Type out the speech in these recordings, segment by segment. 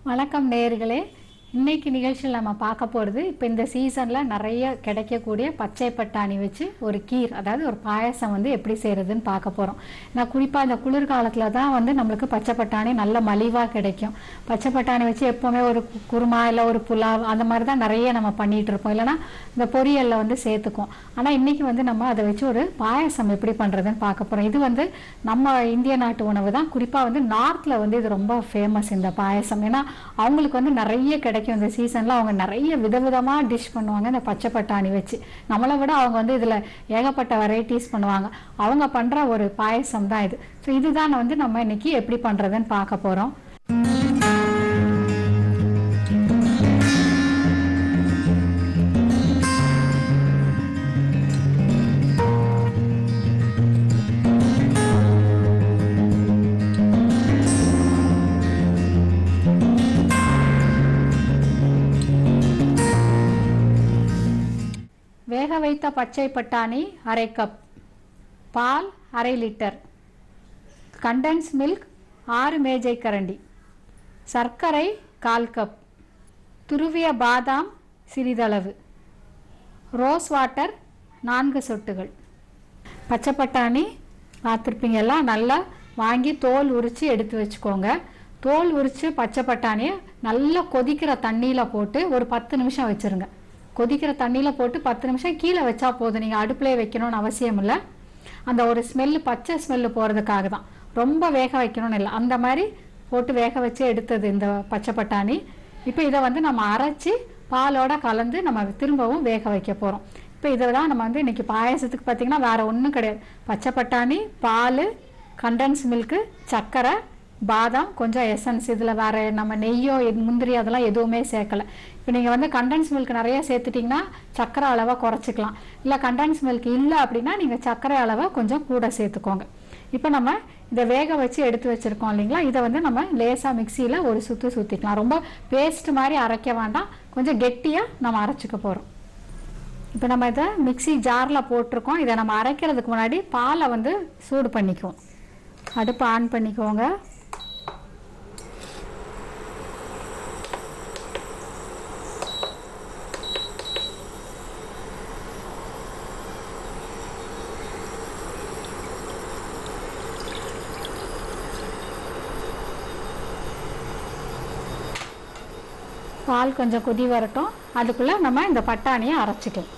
வணக்கம் நேயர்களே இன்னைக்கு நிகழ்ச்சியில் நம்ம பார்க்க போகிறது இப்போ இந்த சீசனில் நிறைய கிடைக்கக்கூடிய பச்சை பட்டாணி வச்சு ஒரு கீர் அதாவது ஒரு பாயசம் வந்து எப்படி செய்கிறதுன்னு பார்க்க போகிறோம் நான் குறிப்பாக இந்த குளிர்காலத்தில் தான் வந்து நம்மளுக்கு பச்சை பட்டாணி நல்ல மலிவாக கிடைக்கும் பச்சை பட்டாணி வச்சு எப்போவுமே ஒரு கு- குருமா இல்லை ஒரு புலாவ் அந்த மாதிரி தான் நிறைய நம்ம பண்ணிகிட்டு இருப்போம் இல்லைன்னா இந்த பொரியலில் வந்து சேர்த்துக்குவோம் ஆனால் இன்னைக்கு வந்து நம்ம அதை வச்சு ஒரு பாயசம் எப்படி பண்ணுறதுன்னு பார்க்க போகிறோம் இது வந்து நம்ம இந்திய நாட்டு உணவு தான் குறிப்பாக வந்து நார்த்தில் வந்து இது ரொம்ப ஃபேமஸ் இந்த பாயசம் ஏன்னா அவங்களுக்கு வந்து நிறைய கிடைக்கும் இந்த சீசனில் அவங்க நிறைய விதவிதமாக டிஷ் பண்ணுவாங்க இந்த பச்சை பட்டாணி வச்சு நம்மளை விட அவங்க வந்து இதில் ஏகப்பட்ட வெரைட்டிஸ் பண்ணுவாங்க அவங்க பண்ணுற ஒரு பாயசம் தான் இது ஸோ இதுதான் வந்து நம்ம இன்னைக்கு எப்படி பண்ணுறதுன்னு பார்க்க போகிறோம் வேக வைத்த பச்சை பட்டாணி அரை கப் பால் அரை லிட்டர் கண்டென்ஸ் மில்க் ஆறு மேஜை கரண்டி சர்க்கரை கால் கப் துருவிய பாதாம் சிறிதளவு ரோஸ் வாட்டர் நான்கு சொட்டுகள் பச்சை பட்டாணி பார்த்துருப்பீங்க எல்லாம் நல்லா வாங்கி தோல் உரித்து எடுத்து வச்சுக்கோங்க தோல் உரித்து பச்சை பட்டாணியை நல்லா கொதிக்கிற தண்ணியில் போட்டு ஒரு பத்து நிமிஷம் வச்சுருங்க கொதிக்கிற தண்ணியில் போட்டு பத்து நிமிஷம் கீழே வச்சா போதும் நீங்கள் அடுப்புலேயே வைக்கணும்னு அவசியம் இல்லை அந்த ஒரு ஸ்மெல்லு பச்சை ஸ்மெல்லு போகிறதுக்காக தான் ரொம்ப வேக வைக்கணும்னு இல்லை அந்த மாதிரி போட்டு வேக வச்சு எடுத்தது இந்த பச்சை பட்டாணி இப்போ இதை வந்து நம்ம அரைச்சி பாலோட கலந்து நம்ம திரும்பவும் வேக வைக்க போகிறோம் இப்போ இதை தான் நம்ம வந்து இன்னைக்கு பாயாசத்துக்கு பார்த்தீங்கன்னா வேற ஒன்றும் கிடையாது பச்சை பட்டாணி பால் கண்டன்ஸ் மில்க்கு சர்க்கரை பாதாம் கொஞ்சம் எசன்ஸ் இதில் வேற நம்ம நெய்யோ எது- முந்திரி அதெல்லாம் எதுவுமே சேர்க்கல இப்போ நீங்கள் வந்து கண்டன்ஸ் மில்க் நிறைய சேர்த்துட்டிங்கன்னா சர்க்கரை அளவை குறைச்சிக்கலாம் இல்லை கண்டன்ஸ் மில்க் இல்லை அப்படின்னா நீங்கள் சர்க்கரை அளவை கொஞ்சம் கூட சேர்த்துக்கோங்க இப்போ நம்ம இதை வேக வச்சு எடுத்து வச்சிருக்கோம் இல்லைங்களா இதை வந்து நம்ம லேசாக மிக்சியில் ஒரு சுற்று சுற்றிக்கலாம் ரொம்ப பேஸ்ட் மாதிரி அரைக்க வேண்டாம் கொஞ்சம் கெட்டியாக நம்ம அரைச்சிக்க போகிறோம் இப்போ நம்ம இதை மிக்ஸி ஜாரில் போட்டிருக்கோம் இதை நம்ம அரைக்கிறதுக்கு முன்னாடி பாலை வந்து சூடு பண்ணிக்குவோம் அடுப்பு ஆன் பண்ணிக்கோங்க பால் கொஞ்சம் கொதி வரட்டும் அதுக்குள்ளே நம்ம இந்த பட்டாணியை அரைச்சிக்கலாம்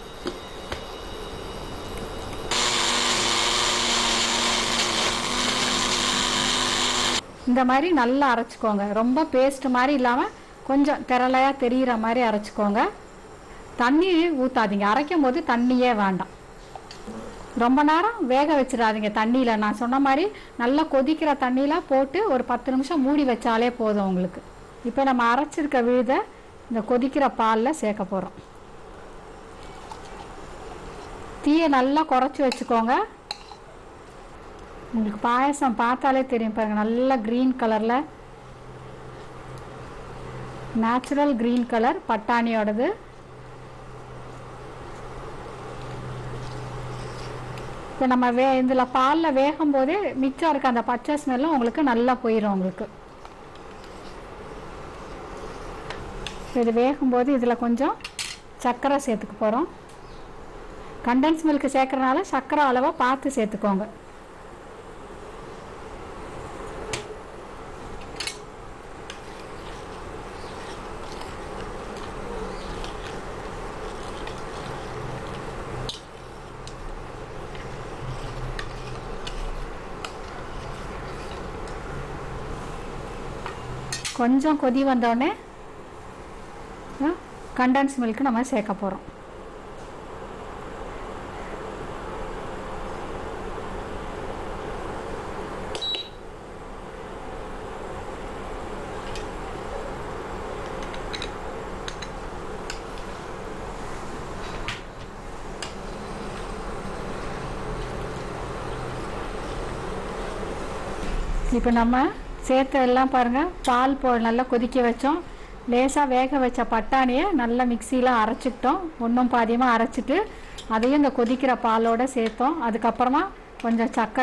இந்த மாதிரி நல்லா அரைச்சிக்கோங்க ரொம்ப பேஸ்ட் மாதிரி இல்லாமல் கொஞ்சம் திரளையாக தெரிகிற மாதிரி அரைச்சிக்கோங்க தண்ணி ஊற்றாதீங்க அரைக்கும் போது தண்ணியே வேண்டாம் ரொம்ப நேரம் வேக வச்சிடாதீங்க தண்ணியில் நான் சொன்ன மாதிரி நல்லா கொதிக்கிற தண்ணியில் போட்டு ஒரு பத்து நிமிஷம் மூடி வச்சாலே போதும் உங்களுக்கு இப்போ நம்ம அரைச்சிருக்க விழுத இந்த கொதிக்கிற பாலில் சேர்க்க போகிறோம் தீயை நல்லா குறைச்சி வச்சுக்கோங்க உங்களுக்கு பாயசம் பார்த்தாலே தெரியும் பாருங்க நல்ல க்ரீன் கலரில் நேச்சுரல் க்ரீன் கலர் பட்டாணியோடது இப்போ நம்ம வே இதில் பாலில் வேகும் போதே மிச்சம் இருக்க அந்த பச்சை ஸ்மெல்லும் உங்களுக்கு நல்லா போயிடும் உங்களுக்கு இது வேகும்போது இதில் கொஞ்சம் சர்க்கரை சேர்த்துக்க போகிறோம் கண்டென்ஸ் மில்க் சேர்க்கறனால சர்க்கரை அளவை பார்த்து சேர்த்துக்கோங்க கொஞ்சம் கொதி வந்தோடனே கண்டன்ஸ் மில்க் நம்ம சேர்க்க போகிறோம் இப்போ நம்ம சேர்த்து எல்லாம் பாருங்கள் பால் போ நல்லா கொதிக்க வச்சோம் லேசாக வேக வச்ச பட்டாணியை நல்லா மிக்சியில் அரைச்சிக்கிட்டோம் ஒன்றும் பாதியமாக அரைச்சிட்டு அதையும் இந்த கொதிக்கிற பாலோட சேர்த்தோம் அதுக்கப்புறமா கொஞ்சம் சர்க்கரை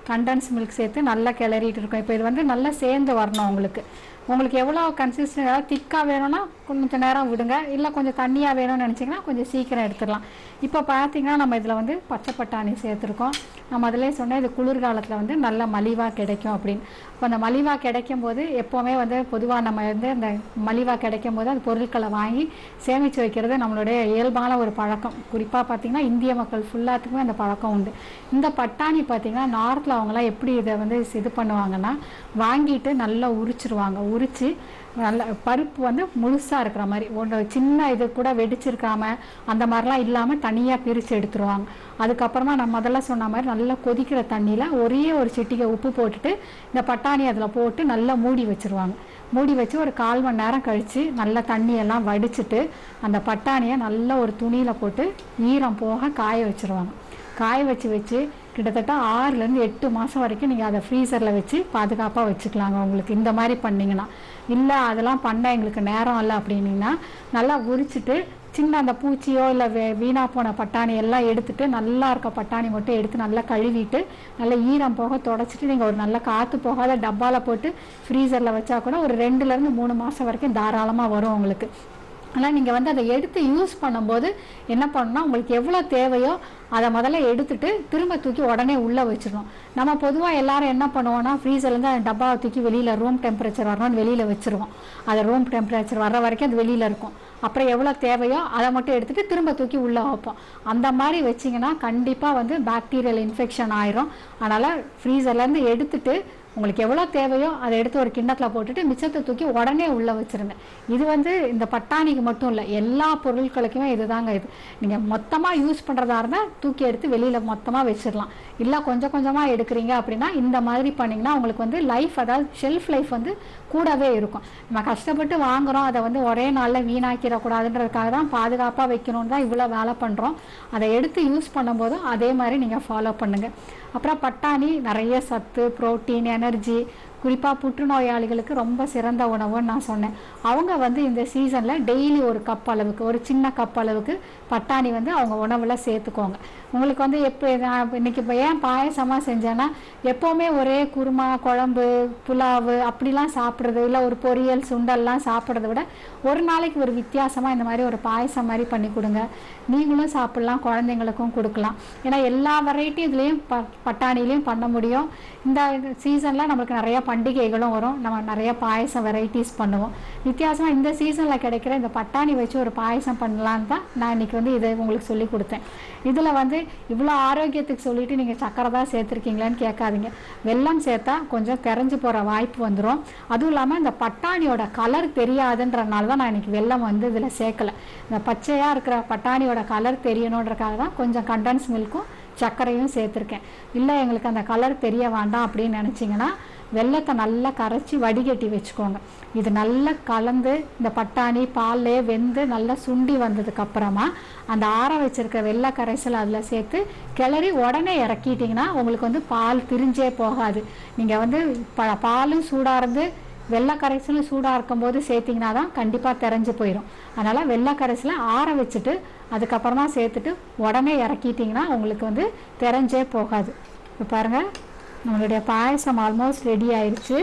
கண்டன்ஸ் மில்க் சேர்த்து நல்லா கிளறிட்டு இருக்கோம் இப்போ இது வந்து நல்லா சேர்ந்து வரணும் உங்களுக்கு உங்களுக்கு எவ்வளோ கன்சிஸ்டன்ட் ஏதாவது திக்காக வேணும்னா கொஞ்சம் நேரம் விடுங்க இல்லை கொஞ்சம் தண்ணியாக வேணும்னு நினச்சிங்கன்னா கொஞ்சம் சீக்கிரம் எடுத்துடலாம் இப்போ பார்த்தீங்கன்னா நம்ம இதில் வந்து பச்சை பட்டாணி சேர்த்துருக்கோம் நம்ம அதிலே சொன்னேன் இது குளிர்காலத்தில் வந்து நல்ல மலிவாக கிடைக்கும் அப்படின்னு இப்போ அந்த மலிவாக கிடைக்கும் போது எப்போவுமே வந்து பொதுவாக நம்ம வந்து அந்த மலிவாக கிடைக்கும் போது அந்த பொருட்களை வாங்கி சேமித்து வைக்கிறது நம்மளுடைய இயல்பான ஒரு பழக்கம் குறிப்பாக பார்த்தீங்கன்னா இந்திய மக்கள் ஃபுல்லாத்துக்குமே அந்த பழக்கம் உண்டு இந்த பட்டாணி பார்த்தீங்கன்னா நார்த்தில் அவங்களாம் எப்படி இதை வந்து இது பண்ணுவாங்கன்னா வாங்கிட்டு நல்லா உரிச்சிருவாங்க உரித்து நல்ல பருப்பு வந்து முழுசாக இருக்கிற மாதிரி ஒன்று சின்ன இது கூட வெடிச்சிருக்காம அந்த மாதிரிலாம் இல்லாமல் தனியாக பிரித்து எடுத்துருவாங்க அதுக்கப்புறமா நான் முதல்ல சொன்ன மாதிரி நல்லா கொதிக்கிற தண்ணியில் ஒரே ஒரு சிட்டிகை உப்பு போட்டுட்டு இந்த பட்டாணி அதில் போட்டு நல்லா மூடி வச்சிருவாங்க மூடி வச்சு ஒரு கால் மணி நேரம் கழித்து நல்லா தண்ணியெல்லாம் வடிச்சிட்டு அந்த பட்டாணியை நல்லா ஒரு துணியில் போட்டு ஈரம் போக காய வச்சிருவாங்க காய வச்சு வச்சு கிட்டத்தட்ட ஆறுலேருந்து எட்டு மாதம் வரைக்கும் நீங்கள் அதை ஃப்ரீசரில் வச்சு பாதுகாப்பாக வச்சுக்கலாங்க உங்களுக்கு இந்த மாதிரி பண்ணிங்கன்னா இல்லை அதெல்லாம் பண்ண எங்களுக்கு நேரம் இல்லை அப்படின்னீங்கன்னா நல்லா உரிச்சிட்டு சின்ன அந்த பூச்சியோ இல்லை வே வீணாக போன பட்டாணி எல்லாம் எடுத்துட்டு நல்லா இருக்க பட்டாணி மட்டும் எடுத்து நல்லா கழுவிட்டு நல்லா ஈரம் போக தொடச்சிட்டு நீங்கள் ஒரு நல்ல காற்று போகாத டப்பாவில் போட்டு ஃப்ரீசரில் வச்சா கூட ஒரு ரெண்டுலேருந்து மூணு மாதம் வரைக்கும் தாராளமாக வரும் உங்களுக்கு ஆனால் நீங்கள் வந்து அதை எடுத்து யூஸ் பண்ணும்போது என்ன பண்ணணும்னா உங்களுக்கு எவ்வளோ தேவையோ அதை முதல்ல எடுத்துட்டு திரும்ப தூக்கி உடனே உள்ளே வச்சிடணும் நம்ம பொதுவாக எல்லாரும் என்ன பண்ணுவோம்னா ஃப்ரீசர்லேருந்து அந்த டப்பாவை தூக்கி வெளியில் ரூம் டெம்பரேச்சர் வரணும்னு வெளியில் வச்சிருவோம் அது ரூம் டெம்பரேச்சர் வர்ற வரைக்கும் அது வெளியில் இருக்கும் அப்புறம் எவ்வளோ தேவையோ அதை மட்டும் எடுத்துட்டு திரும்ப தூக்கி உள்ளே வைப்போம் அந்த மாதிரி வச்சிங்கன்னா கண்டிப்பாக வந்து பாக்டீரியல் இன்ஃபெக்ஷன் ஆயிரும் அதனால் ஃப்ரீசர்லேருந்து எடுத்துட்டு உங்களுக்கு எவ்வளோ தேவையோ அதை எடுத்து ஒரு கிண்ணத்தில் போட்டுட்டு மிச்சத்தை தூக்கி உடனே உள்ளே வச்சிருங்க இது வந்து இந்த பட்டாணிக்கு மட்டும் இல்லை எல்லா பொருட்களுக்குமே இதுதாங்க இது நீங்கள் மொத்தமாக யூஸ் பண்ணுறதா இருந்தால் தூக்கி எடுத்து வெளியில் மொத்தமாக வச்சிடலாம் இல்லை கொஞ்சம் கொஞ்சமாக எடுக்கிறீங்க அப்படின்னா இந்த மாதிரி பண்ணிங்கன்னா உங்களுக்கு வந்து லைஃப் அதாவது ஷெல்ஃப் லைஃப் வந்து கூடவே இருக்கும் நம்ம கஷ்டப்பட்டு வாங்குறோம் அதை வந்து ஒரே நாளில் வீணாக்கிடக்கூடாதுன்றதுக்காக தான் பாதுகாப்பாக வைக்கணும்னு தான் இவ்வளோ வேலை பண்ணுறோம் அதை எடுத்து யூஸ் பண்ணும்போதும் அதே மாதிரி நீங்கள் ஃபாலோ பண்ணுங்கள் அப்புறம் பட்டாணி நிறைய சத்து புரோட்டீன் எனர்ஜி குறிப்பாக புற்றுநோயாளிகளுக்கு ரொம்ப சிறந்த உணவுன்னு நான் சொன்னேன் அவங்க வந்து இந்த சீசனில் டெய்லி ஒரு கப் அளவுக்கு ஒரு சின்ன கப் அளவுக்கு பட்டாணி வந்து அவங்க உணவில் சேர்த்துக்கோங்க உங்களுக்கு வந்து எப்போ நான் இன்னைக்கு இப்போ ஏன் பாயசமாக செஞ்சேன்னா எப்போவுமே ஒரே குருமா குழம்பு புலாவு அப்படிலாம் சாப்பிட்றது இல்லை ஒரு பொரியல் சுண்டல்லாம் சாப்பிட்றத விட ஒரு நாளைக்கு ஒரு வித்தியாசமாக இந்த மாதிரி ஒரு பாயசம் மாதிரி பண்ணி கொடுங்க நீங்களும் சாப்பிட்லாம் குழந்தைங்களுக்கும் கொடுக்கலாம் ஏன்னா எல்லா வெரைட்டி இதுலேயும் ப பட்டாணிலையும் பண்ண முடியும் இந்த சீசனில் நம்மளுக்கு நிறைய பண்டிகைகளும் வரும் நம்ம நிறைய பாயசம் வெரைட்டிஸ் பண்ணுவோம் வித்தியாசமாக இந்த சீசனில் கிடைக்கிற இந்த பட்டாணி வச்சு ஒரு பாயசம் பண்ணலான்னு தான் நான் இன்னைக்கு வந்து இதை உங்களுக்கு சொல்லி கொடுத்தேன் இதில் வந்து இவ்வளோ ஆரோக்கியத்துக்கு சொல்லிட்டு நீங்கள் சக்கரை தான் சேர்த்துருக்கீங்களான்னு கேட்காதீங்க வெல்லம் சேர்த்தா கொஞ்சம் கரைஞ்சு போகிற வாய்ப்பு வந்துடும் அதுவும் இல்லாமல் இந்த பட்டாணியோட கலர் தெரியாதுன்றனால தான் நான் இன்னைக்கு வெல்லம் வந்து இதில் சேர்க்கலை இந்த பச்சையாக இருக்கிற பட்டாணியோட கலர் தெரியணுன்றக்காக தான் கொஞ்சம் கண்டன்ஸ் மில்க்கும் சர்க்கரையும் சேர்த்துருக்கேன் இல்லை எங்களுக்கு அந்த கலர் தெரிய வேண்டாம் அப்படின்னு நினச்சிங்கன்னா வெள்ளத்தை நல்லா கரைச்சி வடிகட்டி வச்சுக்கோங்க இது நல்லா கலந்து இந்த பட்டாணி பால்லே வெந்து நல்லா சுண்டி வந்ததுக்கு அப்புறமா அந்த ஆற வச்சிருக்க வெள்ளை கரைசல் அதில் சேர்த்து கிளறி உடனே இறக்கிட்டிங்கன்னா உங்களுக்கு வந்து பால் திரிஞ்சே போகாது நீங்கள் வந்து ப பாலும் சூடாக இருந்து வெள்ளை கரைசலும் சூடாக இருக்கும்போது சேர்த்திங்கன்னா தான் கண்டிப்பாக தெரிஞ்சு போயிடும் அதனால் வெள்ளை கரைசலை ஆற வச்சுட்டு அதுக்கப்புறமா சேர்த்துட்டு உடனே இறக்கிட்டிங்கன்னா உங்களுக்கு வந்து தெரிஞ்சே போகாது இப்போ பாருங்கள் நம்மளுடைய பாயசம் ஆல்மோஸ்ட் ரெடி ஆயிடுச்சு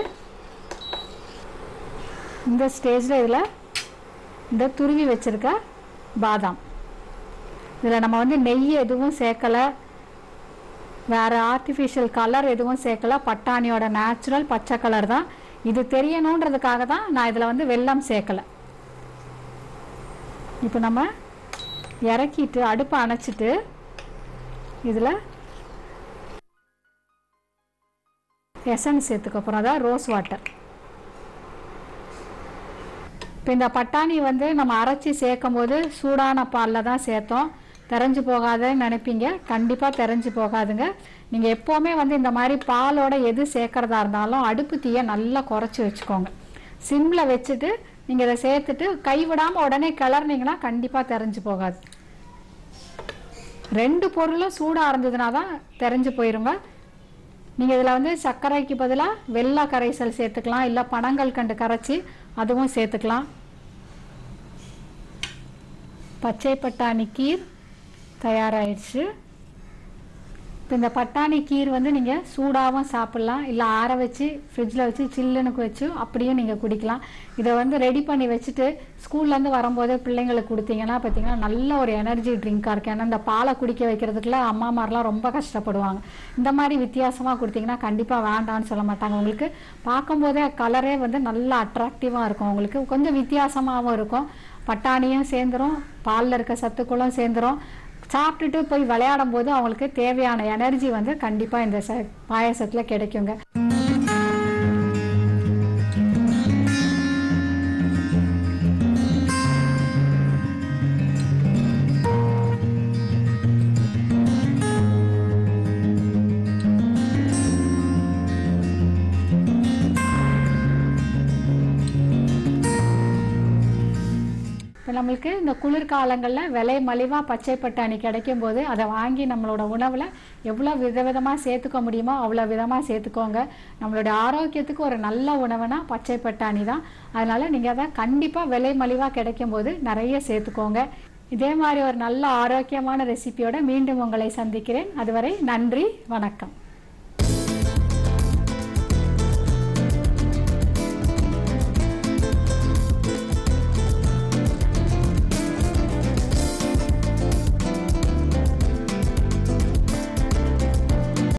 இந்த ஸ்டேஜில் இதில் இந்த துருவி வச்சுருக்க பாதாம் இதில் நம்ம வந்து நெய் எதுவும் சேர்க்கலை வேறு ஆர்டிஃபிஷியல் கலர் எதுவும் சேர்க்கல பட்டாணியோட நேச்சுரல் பச்சை கலர் தான் இது தெரியணுன்றதுக்காக தான் நான் இதில் வந்து வெல்லம் சேர்க்கலை இப்போ நம்ம இறக்கிட்டு அடுப்பை அணைச்சிட்டு இதில் எசன்ஸ் சேர்த்துக்க போகிறோம் அதாவது ரோஸ் வாட்டர் இப்போ இந்த பட்டாணி வந்து நம்ம அரைச்சி சேர்க்கும் போது சூடான பாலில் தான் சேர்த்தோம் தெரிஞ்சு போகாதுன்னு நினைப்பீங்க கண்டிப்பாக தெரிஞ்சு போகாதுங்க நீங்கள் எப்போவுமே வந்து இந்த மாதிரி பாலோட எது சேர்க்கறதா இருந்தாலும் அடுப்பு தீயை நல்லா குறைச்சி வச்சுக்கோங்க சிம்மில் வச்சுட்டு நீங்கள் இதை சேர்த்துட்டு கைவிடாமல் உடனே கிளறினீங்கன்னா கண்டிப்பாக தெரிஞ்சு போகாது ரெண்டு பொருளும் சூடாக இருந்ததுனா தான் தெரிஞ்சு போயிருங்க நீங்கள் இதில் வந்து சர்க்கரைக்கு பதிலாக வெள்ளை கரைசல் சேர்த்துக்கலாம் இல்லை பனங்கள் கண்டு கரைச்சி அதுவும் சேர்த்துக்கலாம் பச்சை பட்டாணி கீர் தயாராகிடுச்சு இப்போ இந்த பட்டாணி கீர் வந்து நீங்கள் சூடாகவும் சாப்பிட்லாம் இல்லை ஆற வச்சு ஃப்ரிட்ஜில் வச்சு சில்லுன்னு வச்சு அப்படியும் நீங்கள் குடிக்கலாம் இதை வந்து ரெடி பண்ணி வச்சுட்டு ஸ்கூல்லேருந்து வரும்போதே பிள்ளைங்களுக்கு கொடுத்தீங்கன்னா பார்த்தீங்கன்னா நல்ல ஒரு எனர்ஜி ட்ரிங்காக இருக்கும் ஏன்னா இந்த பாலை குடிக்க வைக்கிறதுக்குள்ள அம்மாமாரெலாம் ரொம்ப கஷ்டப்படுவாங்க இந்த மாதிரி வித்தியாசமாக கொடுத்தீங்கன்னா கண்டிப்பாக வேண்டாம்னு சொல்ல மாட்டாங்க உங்களுக்கு பார்க்கும்போதே கலரே வந்து நல்லா அட்ராக்டிவாக இருக்கும் உங்களுக்கு கொஞ்சம் வித்தியாசமாகவும் இருக்கும் பட்டாணியும் சேர்ந்துரும் பாலில் இருக்க சத்துக்களும் சேர்ந்துரும் சாப்பிட்டுட்டு போய் விளையாடும் போது அவங்களுக்கு தேவையான எனர்ஜி வந்து கண்டிப்பாக இந்த ச பாயாசத்தில் கிடைக்குங்க இப்போ நம்மளுக்கு இந்த குளிர்காலங்களில் விலை மலிவாக பச்சை பட்டாணி கிடைக்கும் போது அதை வாங்கி நம்மளோட உணவில் எவ்வளோ விதவிதமாக சேர்த்துக்க முடியுமோ அவ்வளோ விதமாக சேர்த்துக்கோங்க நம்மளுடைய ஆரோக்கியத்துக்கு ஒரு நல்ல உணவுனா பச்சை பட்டாணி தான் அதனால் நீங்கள் அதை கண்டிப்பாக விலை மலிவாக கிடைக்கும் போது நிறைய சேர்த்துக்கோங்க இதே மாதிரி ஒரு நல்ல ஆரோக்கியமான ரெசிபியோட மீண்டும் உங்களை சந்திக்கிறேன் அதுவரை நன்றி வணக்கம்